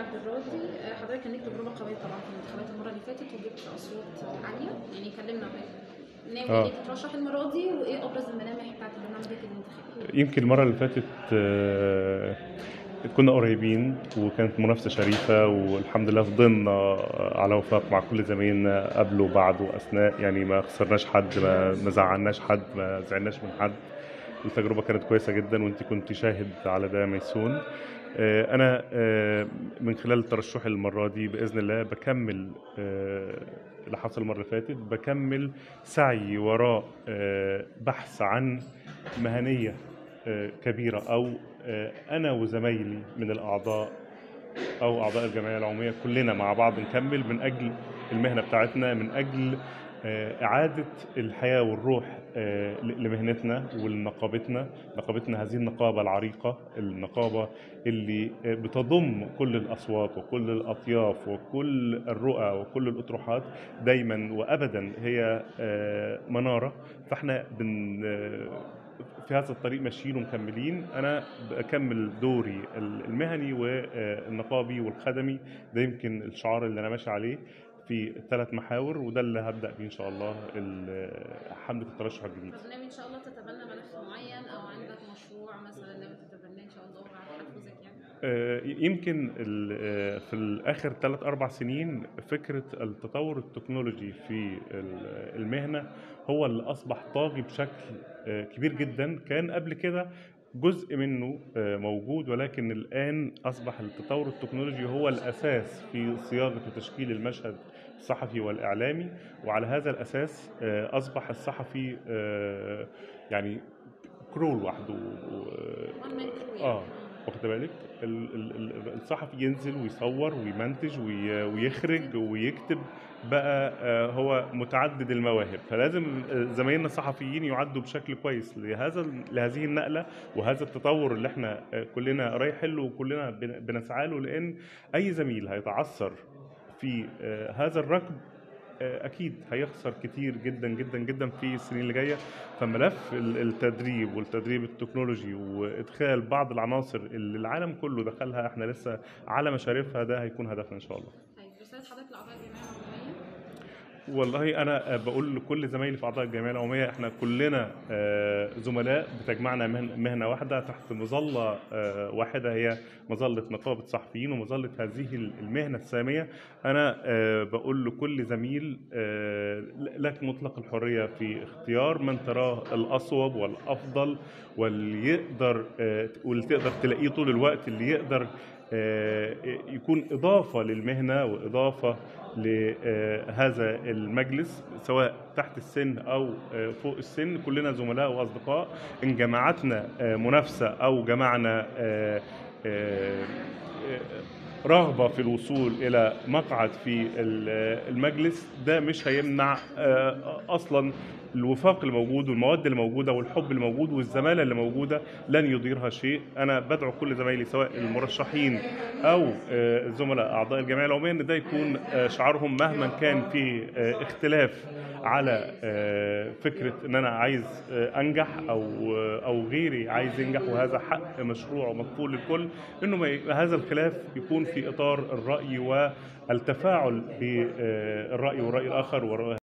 عبد الراضي آه، حضرتك كان ليك تجربه قويه طبعا في الانتخابات المره اللي فاتت وجبت اصوات عاليه يعني كلمنا ناوي آه. ان انت تترشح المره دي وايه ابرز الملامح بتاعت برنامجك الانتخابي؟ يمكن المرة اللي فاتت آه، كنا قريبين وكانت منافسة شريفة والحمد لله فضلنا على وفاق مع كل زمايلنا قبل وبعد وأثناء يعني ما خسرناش حد ما ما زعلناش حد ما زعلناش من حد التجربة كانت كويسة جدا وانت كنت شاهد على ده ميسون آه، أنا آه، من خلال ترشحي المرة دي بإذن الله بكمل آه، اللي حصل المرة اللي فاتت بكمل سعي وراء آه، بحث عن مهنية آه، كبيرة أو آه، أنا وزمايلي من الأعضاء أو أعضاء الجمعية العمومية كلنا مع بعض نكمل من أجل المهنة بتاعتنا من أجل آه، إعادة الحياة والروح آه، ل- لمهنتنا ولنقابتنا نقابتنا هذه النقابة العريقة النقابة اللي آه، بتضم كل الأصوات وكل الأطياف وكل الرؤى وكل الأطروحات دايما وأبدا هي آه، منارة فاحنا بن آه، في هذا الطريق ماشيين ومكملين انا بكمل دوري المهني والنقابي والخدمي ده يمكن الشعار اللي انا ماشي عليه في الثلاث محاور وده اللي هبدا بيه ان شاء الله ال- حمله الترشح الجديد طب ناوي ان شاء الله تتبنى ملف معين او عندك مشروع مثلا ناوي تتبناه ان شاء الله على تحفظك يعني؟ آه، يمكن ال- آه، في الاخر ثلاث اربع سنين فكره التطور التكنولوجي في ال- المهنه هو اللي اصبح طاغي بشكل آه، كبير جدا كان قبل كده جزء منه آه، موجود ولكن الان اصبح التطور التكنولوجي هو الاساس في صياغه وتشكيل المشهد الصحفي والاعلامي وعلى هذا الاساس آه، اصبح الصحفي آه، يعني كرو لوحده و- One man crew يعني. اه واخد بالك ال- ال- ال- الصحفي ينزل ويصور ويمنتج وي- ويخرج ويكتب بقى آه، هو متعدد المواهب فلازم آه، زمايلنا الصحفيين يعدوا بشكل كويس لهذا ال- لهذه النقله وهذا التطور اللي احنا آه، كلنا رايحين له وكلنا بن- بنسعى له لان اي زميل هيتعثر في آه، هذا الركب آه، اكيد هيخسر كتير جدا جدا جدا في السنين اللي جايه فملف ال- التدريب والتدريب التكنولوجي وادخال بعض العناصر اللي العالم كله دخلها احنا لسه على مشارفها ده هيكون هدفنا ان شاء الله طيب رساله حضرتك لاعضاء الجمعيه العموميه والله انا بقول لكل زمايلي في اعضاء الجمعيه العموميه احنا كلنا آه، زملاء بتجمعنا مهن- مهنه واحده تحت مظله آه، واحده هي مظله نقابه الصحفيين ومظله هذه المهنه الساميه انا آه، بقول لكل زميل آه، لك مطلق الحريه في اختيار من تراه الاصوب والافضل واللي يقدر آه، واللي تقدر تلاقيه طول الوقت اللي يقدر آه، يكون اضافه للمهنه واضافه لهذا المجلس سواء تحت السن او آه، فوق السن كلنا زملاء واصدقاء ان جمعتنا آه، منافسه او جمعنا آه، آه، آه، رغبه في الوصول الى مقعد في ال- المجلس ده مش هيمنع آه، اصلا الوفاق اللي موجود والمواد اللي موجوده والحب اللي موجود والزماله اللي موجوده لن يضيرها شيء انا بدعو كل زمايلي سواء المرشحين او آه، الزملاء اعضاء الجمعيه العموميه ان ده يكون آه، شعارهم مهما كان في آه، اختلاف على آه، فكره ان انا عايز آه، انجح او آه، او غيري عايز ينجح وهذا حق مشروع ومقبول للكل انه ما ي- هذا الخلاف يكون في اطار الراي والتفاعل بالراي والراي الاخر